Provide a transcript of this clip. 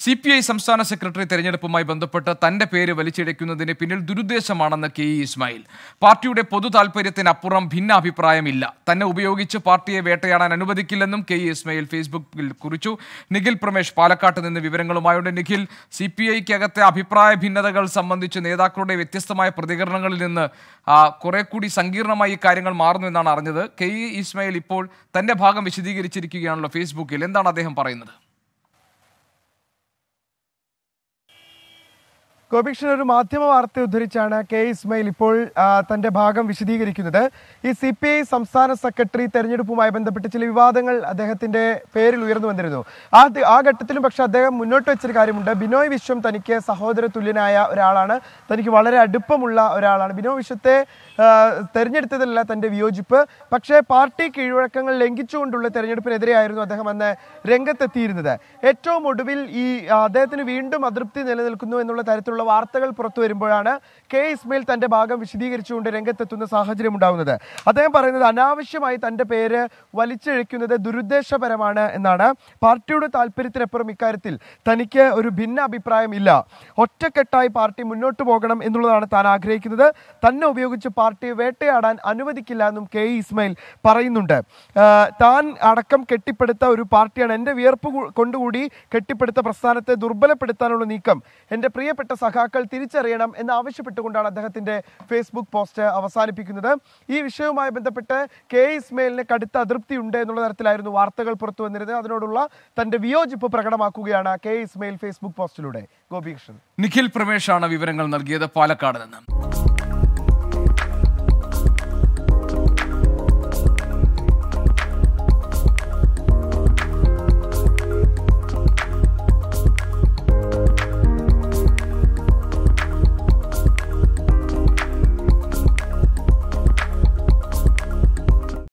C P I സംസ്ഥാന secretary തെരഞ്ഞെടുപ്പുമായി ബന്ധപ്പെട്ട് തന്റെ പേര് വലിച്ചിഴയ്ക്കുന്നതിന് പിന്നിൽ ദുരുദ്ദേശമാണെന്ന് കെ ഇ ഇസ്മായിൽ പാർട്ടിയുടെ പൊതു താൽപര്യത്തിനപ്പുറം ഭിന്നാഭിപ്രായമില്ല തന്നെ ഉപയോഗിച്ച് പാർട്ടിയെ വേട്ടയാടാൻ അനുവദിക്കില്ലെന്നും കെ ഇ ഇസ്മായിൽ ഫേസ്ബുക്കിൽ കുറിച്ചു നിഖിൽ പ്രമേഷ് പാലക്കാട്ട് നിന്ന് വിവരങ്ങളുമായുണ്ട് നിഖിൽ സി പി ഐക്കകത്തെ അഭിപ്രായ ഭിന്നതകൾ സംബന്ധിച്ച് നേതാക്കളുടെ വ്യത്യസ്തമായ പ്രതികരണങ്ങളിൽ നിന്ന് ആ, കുറെ കൂടി സങ്കീർണമായി ഈ കാര്യങ്ങൾ മാറുന്നു എന്നാണ് അറിഞ്ഞത് കെ ഇ ഇസ്മായിൽ ഇപ്പോൾ തന്റെ ഭാഗം വിശദീകരിച്ചിരിക്കുകയാണല്ലോ ഫേസ്ബുക്കിൽ എന്താണ് അദ്ദേഹം പറയുന്നത് ഗോപികൃഷ്ണൻ ഒരു മാധ്യമ വാർത്ത ഉദ്ധരിച്ചാണ് കെ ഇസ്മയിൽ ഇപ്പോൾ ആ, തന്റെ ഭാഗം വിശദീകരിക്കുന്നത് ഈ സി പി ഐ സംസ്ഥാന സെക്രട്ടറി തെരഞ്ഞെടുപ്പുമായി ബന്ധപ്പെട്ട് ചില വിവാദങ്ങൾ അദ്ദേഹത്തിന്റെ പേരിൽ ഉയർന്നു വന്നിരുന്നു ആ ദ- ആ ഘട്ടത്തിലും പക്ഷെ അദ്ദേഹം മുന്നോട്ട് വെച്ചൊരു കാര്യമുണ്ട് ബിനോയ് വിശ്വം തനിക്ക് സഹോദര തുല്യനായ ഒരാളാണ് തനിക്ക് വളരെ അടുപ്പമുള്ള ഒരാളാണ് ബിനോയ് വിശ്വത്തെ ആ, തെരഞ്ഞെടുത്തതിലല്ല തന്റെ വിയോജിപ്പ് പക്ഷേ പാർട്ടി കീഴ്വഴക്കങ്ങൾ ലംഘിച്ചുകൊണ്ടുള്ള തെരഞ്ഞെടുപ്പിനെതിരെയായിരുന്നു അദ്ദേഹം അന്ന് രംഗത്തെത്തിയിരുന്നത് ഏറ്റവും ഒടുവിൽ ഈ ആ, അദ്ദേഹത്തിന് വീണ്ടും അതൃപ്തി നിലനിൽക്കുന്നു എന്നുള്ള തരത്തിലുള്ള വാർത്തകൾ പുറത്തു വരുമ്പോഴാണ് കെ ഇസ്മയിൽ തന്റെ ഭാഗം വിശദീകരിച്ചുകൊണ്ട് രംഗത്തെത്തുന്ന സാഹചര്യം ഉണ്ടാകുന്നത് അദ്ദേഹം പറയുന്നത് അനാവശ്യമായി തന്റെ പേര് വലിച്ചിഴയ്ക്കുന്നത് ദുരുദ്ദേശപരമാണ് എന്നാണ് പാർട്ടിയുടെ താല്പര്യത്തിനപ്പുറം ഇക്കാര്യത്തിൽ തനിക്ക് ഒരു ഭിന്ന അഭിപ്രായം ഇല്ല ഒറ്റക്കെട്ടായി പാർട്ടി മുന്നോട്ട് പോകണം എന്നുള്ളതാണ് താൻ ആഗ്രഹിക്കുന്നത് തന്നെ ഉപയോഗിച്ച് പാർട്ടിയെ വേട്ടയാടാൻ അനുവദിക്കില്ല എന്നും കെ ഇ ഇസ്മയിൽ പറയുന്നുണ്ട് ആ, താൻ അടക്കം കെട്ടിപ്പടുത്ത ഒരു പാർട്ടിയാണ് എൻ്റെ വിയർപ്പ് കു- കൊണ്ടുകൂടി കെട്ടിപ്പടുത്ത പ്രസ്ഥാനത്തെ ദുർബലപ്പെടുത്താനുള്ള നീക്കം എൻ്റെ പ്രിയപ്പെട്ട സഖാക്കൾ തിരിച്ചറിയണം എന്ന് ആവശ്യപ്പെട്ടുകൊണ്ടാണ് അദ്ദേഹത്തിൻ്റെ ഫേസ്ബുക്ക് പോസ്റ്റ് അവസാനിപ്പിക്കുന്നത് ഈ വിഷയവുമായി ബന്ധപ്പെട്ട് കെ ഇസ്മയിലിന് കടുത്ത അതൃപ്തിയുണ്ട് എന്നുള്ള തരത്തിലായിരുന്നു വാർത്തകൾ പുറത്തു വന്നിരുന്നത് അതിനോടുള്ള തൻ്റെ വിയോജിപ്പ് പ്രകടമാക്കുകയാണ് കെ ഇസ്മയിൽ ഫേസ്ബുക്ക് പോസ്റ്റിലൂടെ ഗോപികൃഷ്ണൻ നിഖിൽ പ്രമേഷാണ് വിവരങ്ങൾ നൽകിയത് പാലക്കാട് നിന്ന്